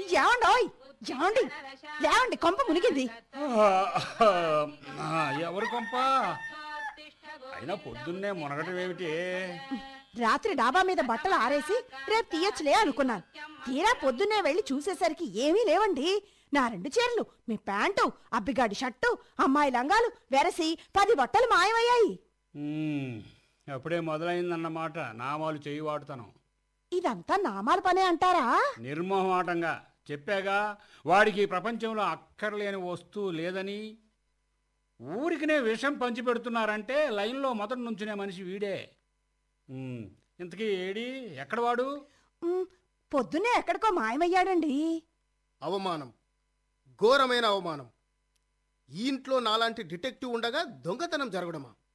ఏమండోయ్ ఏమండి లేవండి కొంప మునిగింది ఆ, ఎవరు కొంప అయినా పొద్దున్నే మునగటం ఏమిటి రాత్రి డాబా మీద బట్టలు ఆరేసి రేపు తీయచ్చులే అనుకున్నాను తీరా పొద్దున్నే వెళ్ళి చూసేసరికి ఏమీ లేవండి నా రెండు చీరలు మీ ప్యాంటు అబ్బిగాడి షర్టు అమ్మాయి లంగాలు వెరసి పది బట్టలు మాయమయ్యాయి ఉమ్, అప్పుడే మొదలైందన్నమాట నామాలు చేయి వాడుతాను ఇదంతా నామాల పనే అంటారా నిర్మోహమాటంగా చెప్పాగా వాడికి ఈ ప్రపంచంలో అక్కర్లేని వస్తువు లేదని ఊరికినే విషం పంచిపెడుతున్నారంటే లైన్లో మొదటి నుంచునే మనిషి వీడే ఉమ్, ఇంతకీ ఏడి ఎక్కడ వాడు ఉమ్, పొద్దున్నే ఎక్కడికో మాయమయ్యాడండి అవమానం ఘోరమైన అవమానం ఈ ఇంట్లో నాలాంటి డిటెక్టివ్ ఉండగా దొంగతనం జరగడమా